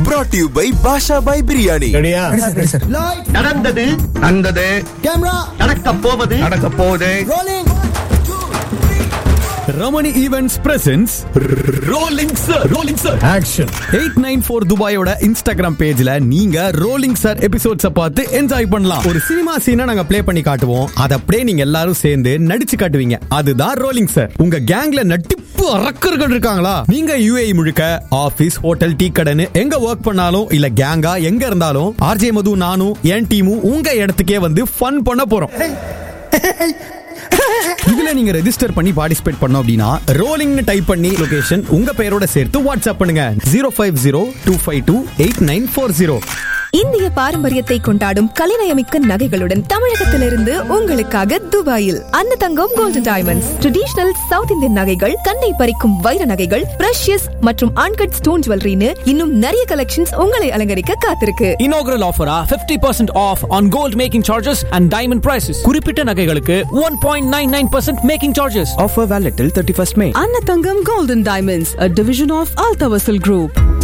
brought to you by பாஷா பாய் பிரியாணி ரெடியா நடந்தது நடந்தது நடக்க போவது நடக்க போகுது Ramani events presents rolling sir rolling sir action eight nine four துபாயோட இன்ஸ்டாகிராம் பேஜ்ல நீங்க ரோலிங் சார் எபிசோட்ஸ பார்த்து என்ஜாய் பண்ணலாம் ஒரு சினிமா சீனை நாங்க ப்ளே பண்ணி காட்டுவோம் அதை அப்படியே நீங்க எல்லாரும் சேர்ந்து நடிச்சு காட்டுவீங்க அதுதான் ரோலிங் சார் உங்க கேங்ல நட்டிப்பு அரக்கர்கள் இருக்காங்களா நீங்க யுஏஇ முழுக்க ஆபீஸ் ஹோட்டல் டீ கடைன்னு எங்க ஒர்க் பண்ணாலும் இல்ல கேங்கா எங்க இருந்தாலும் ஆர்ஜே மது நானும் என் டீமும் உங்க இடத்துக்கே வந்து ஃபன் பண்ண போறோம் இதுல நீங்க ரெஜிஸ்டர் பண்ணி பார்ட்டிசிபேட் பண்ணோம் அப்படின்னா ரோலிங்னு டைப் பண்ணி லொகேஷன் உங்க பெயரோட சேர்த்து வாட்ஸ்அப் பண்ணுங்க zero five zero two five two eight nine four zero இந்திய பாரம்பரியத்தை கொண்டாடும் கலைநயமிக்க நகைகளுடன் தமிழகத்திலிருந்து உங்களுக்காக துபாயில் அந்த தங்கம் golden diamonds traditional south Indian நகைகள் கண்ணை பறிக்கும் வைர நகைகள் பிரஷியஸ் மற்றும் அன்கட் ஸ்டோன் ஜுவல்லரின்னு இன்னும் நிறைய கலெக்ஷன்ஸ் உங்களை அலங்கரிக்க காத்திருக்கு inaugural offer ah 50% off on gold making charges and diamond prices குறிப்பிட்ட நகைகளுக்கு 1.99% making charges Offer valid till 31st May. Annatangam Golden Diamonds, a division of Altavasil Group.